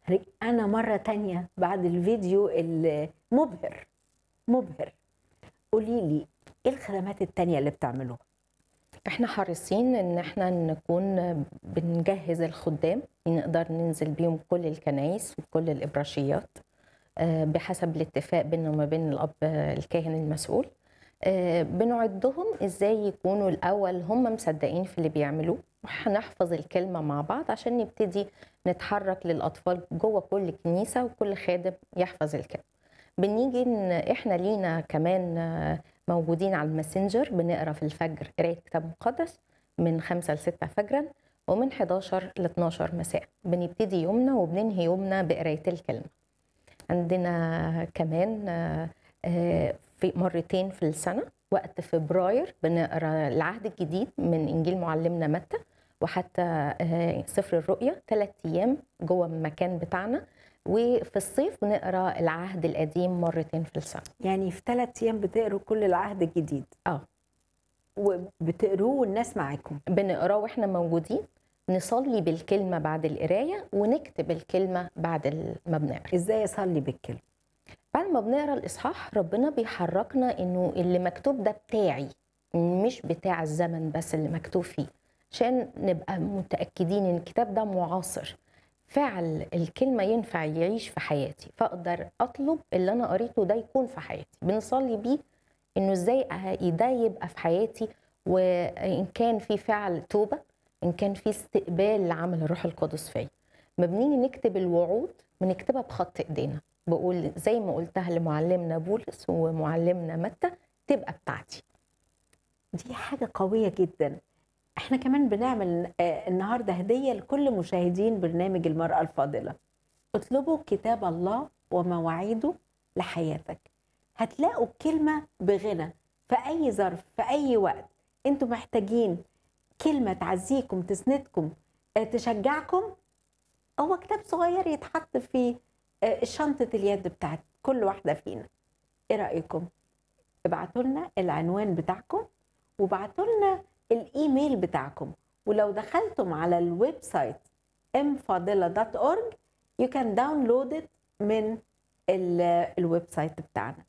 أنا مرة تانية بعد الفيديو المبهر مبهر قولي لي إيه الخدمات التانية اللي بتعملوها؟ احنا حريصين ان احنا نكون بنجهز الخدام نقدر ننزل بيهم كل الكنايس وكل الابراشيات آه، بحسب الاتفاق بيننا وما بين الاب الكاهن المسؤول آه، بنعدهم ازاي يكونوا الاول هم مصدقين في اللي بيعملوه وهنحفظ الكلمه مع بعض عشان نبتدي نتحرك للاطفال جوه كل كنيسه وكل خادم يحفظ الكلمه بنيجي إن احنا لينا كمان آه، موجودين على الماسنجر بنقرا في الفجر قرايه كتاب مقدس من 5 ل 6 فجرا ومن 11 ل 12 مساء بنبتدي يومنا وبننهي يومنا بقرايه الكلمه عندنا كمان آه، آه، في مرتين في السنه وقت فبراير بنقرا العهد الجديد من انجيل معلمنا متى وحتى آه، سفر الرؤيا ثلاث ايام جوه المكان بتاعنا وفي الصيف بنقرا العهد القديم مرتين في السنه يعني في ثلاث أيام بتقروا كل العهد الجديد اه وبتقروه والناس معاكم بنقراه واحنا موجودين نصلي بالكلمه بعد القرايه ونكتب الكلمه بعد ما بنقرا إزاي أصلي بالكلمة؟ بعد ما بنقرا الاصحاح ربنا بيحركنا انه اللي مكتوب ده بتاعي مش بتاع الزمن بس اللي مكتوب فيه عشان نبقى متاكدين ان الكتاب ده معاصر فعل الكلمه ينفع يعيش في حياتي فاقدر اطلب اللي انا قريته ده يكون في حياتي بنصلي بيه انه ازاي ده يبقى في حياتي وان كان في فعل توبه ان كان في استقبال لعمل الروح القدس فيا ما بنيجي نكتب الوعود بنكتبها بخط ايدينا بقول زي ما قلتها لمعلمنا بولس ومعلمنا متى تبقى بتاعتي دي حاجة قوية جدا احنا كمان بنعمل آه، النهاردة هدية لكل مشاهدين برنامج المرأة الفاضلة اطلبوا كتاب الله ومواعيده لحياتك هتلاقوا كلمة بغنى في أي ظرف في أي وقت انتوا محتاجين كلمة تعزيكم تسندكم آه، تشجعكم هو كتاب صغير يتحط في آه، شنطة اليد بتاعت كل واحدة فينا ايه رأيكم؟ ابعتوا لنا العنوان بتاعكم وابعتوا لنا الايميل بتاعكم ولو دخلتم على الويب سايت mfadila.org you can download it من ال- الويب سايت بتاعنا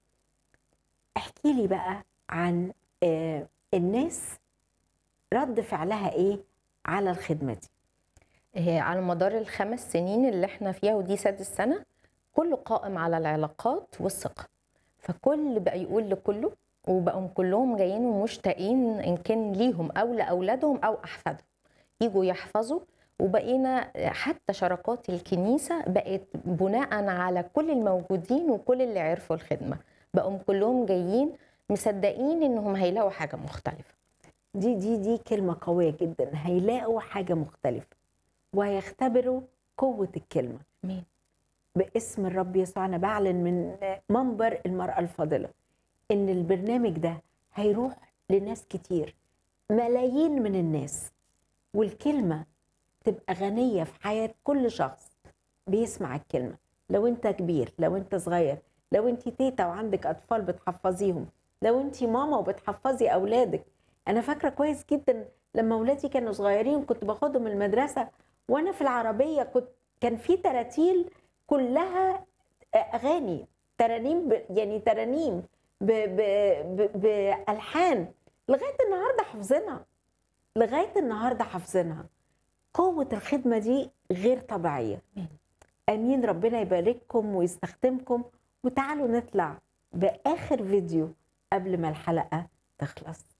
احكي لي بقى عن آه، الناس رد فعلها ايه على الخدمة دي هي على مدار الخمس سنين اللي احنا فيها ودي سادس سنة كله قائم على العلاقات والثقة فكل بقى يقول لكله وبقوا كلهم جايين ومشتاقين ان كان ليهم او لاولادهم او احفادهم يجوا يحفظوا وبقينا حتى شراكات الكنيسة بقت بناء على كل الموجودين وكل اللي عرفوا الخدمة بقوا كلهم جايين مصدقين انهم هيلاقوا حاجة مختلفة دي دي دي كلمة قوية جدا هيلاقوا حاجة مختلفة وهيختبروا قوة الكلمة مين باسم الرب يسوع أنا بعلن من منبر المرأة الفاضلة إن البرنامج ده هيروح لناس كتير ملايين من الناس والكلمة تبقى غنية في حياة كل شخص بيسمع الكلمة لو أنت كبير لو أنت صغير لو أنت تيتا وعندك أطفال بتحفظيهم لو أنت ماما وبتحفظي أولادك أنا فاكرة كويس جدا لما أولادي كانوا صغيرين كنت باخدهم المدرسة وأنا في العربية كنت كان في تراتيل كلها أغاني ترانيم ب... يعني ترانيم ب... ب... ب... بألحان لغاية النهاردة حافظينها لغاية النهاردة حافظينها قوة الخدمة دي غير طبيعية آمين. امين ربنا يبارككم ويستخدمكم وتعالوا نطلع باخر فيديو قبل ما الحلقه تخلص